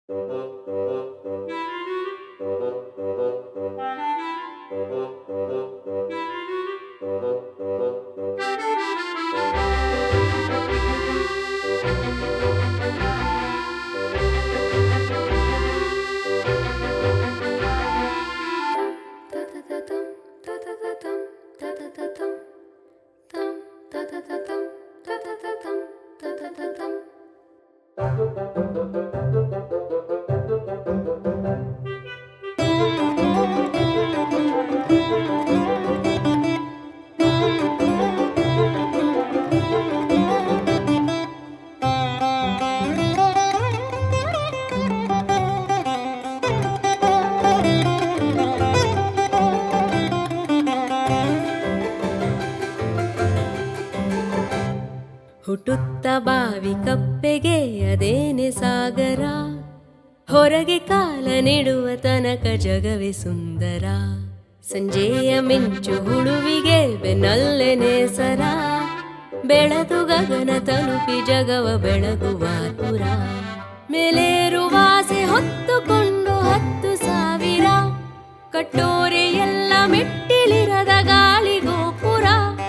ಹುಟ್ಟುತ್ತ ಬಾವಿ ಕಪ್ಪೆಗೆ ಅದೇನೆ ಸಾಗರ ಹೊರಗೆ ಕಾಲ ನೆಡುವ ತನಕ ಜಗವೇ ಸುಂದರ ಸಂಜೆಯ ಮಿಂಚು ಹುಳುವಿಗೆ ಬೆನ್ನಲ್ಲೆನೆ ಸರ ಬೆಳದು ಗಗನ ತಲುಪಿ ಜಗವ ಬೆಳಗುವ ತುರ ಮೇಲೇರುವಾಸೆ ಹೊತ್ತುಕೊಂಡು ಹತ್ತು ಸಾವಿರ ಕಟ್ಟೋರೆ ಎಲ್ಲ ಮೆಟ್ಟಿಲಿರದ ಗಾಳಿ ಗೋಪುರ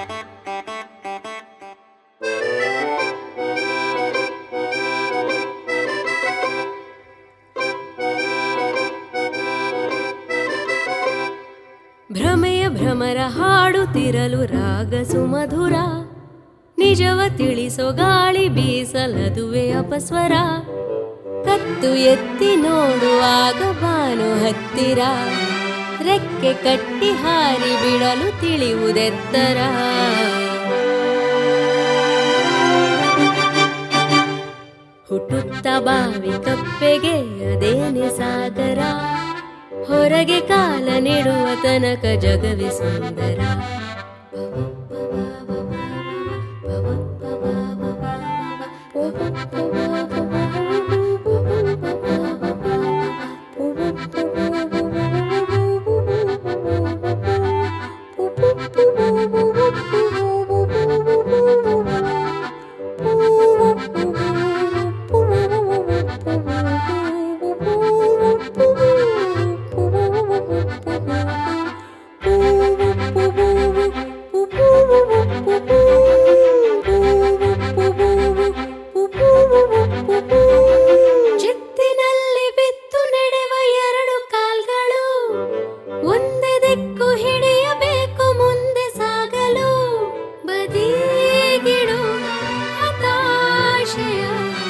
ಭ್ರಮೆಯ ಭ್ರಮರ ಹಾಡುತ್ತಿರಲು ರಾಗ ಸುಮಧುರ ನಿಜವ ತಿಳಿಸೋ ಗಾಳಿ ಬೀಸಲದುವೆ ಅಪಸ್ವರ ಕತ್ತು ಎತ್ತಿ ನೋಡುವಾಗ ಬಾನು ಹತ್ತಿರ ರೆಕ್ಕೆ ಕಟ್ಟಿ ಹಾರಿ ಬಿಡಲು ತಿಳಿಯುವುದೆತ್ತರ ಹುಟ್ಟುತ್ತ ಬಾವಿ ಕಪ್ಪೆಗೆ ಅದೇನೆ ಸಾಗರ ಹೊರಗೆ ಕಾಲ ನೆಡುವ ತನಕ ಜಗವೇ ಸುಂದರ ಚಿತ್ತಿನಲ್ಲಿ ಬಿತ್ತು ನಡೆವ ಎರಡು ಕಾಲ್ಗಳು ಒಂದೇ ದಿಕ್ಕು ಹಿಡಿಯಬೇಕು ಮುಂದೆ ಸಾಗಲು ಬದಿಗಿಡು ಹತಾಶಯ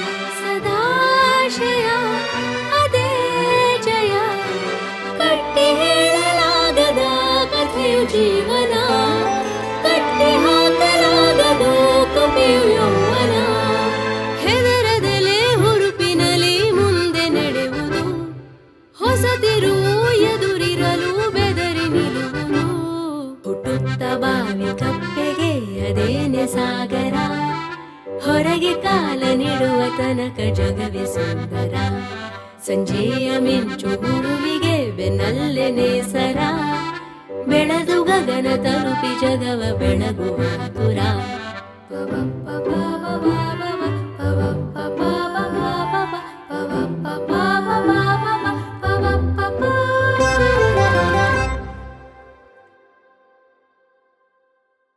ಸದಾಶಯ ಅದೇ ಜಯ ಕಟ್ಟಿ ಹೇಳಲಾಗದ ಕಥೆಯು ಜೀವನ ಕಟ್ಟಿ ಹಾಕಲಾಗದು ಕಪಿಯು ಯೌವನ ಹೆದರದಲೆ ಹುರುಪಿನಲ್ಲಿ ಮುಂದೆ ನಡೆಯುವುದು ಹೊಸತಿರು ಎದುರಿರಲು ಬೆದರಿ ನಿಲ್ಲುವುದು ಹುಟ್ಟುತ್ತ ಬಾವಿ ಕಪ್ಪೆಗೆ ಅದೇನೆ ಸಾಗರ ಹೊರಗೆ ಕಾಲ ನೀಡುವ ತನಕ ಜಗವೇ ಸುಂದರ ಸಂಜೆಯ ಮಿಂಚು ಹುಡುವಿಗೆ ಬೆನ್ನಲ್ಲೆನೆ ಸರ ಬೆಳೆದು ಗಗನ ತಲುಪಿ ಜಗವ ಬೆಳಗುವ ತುರ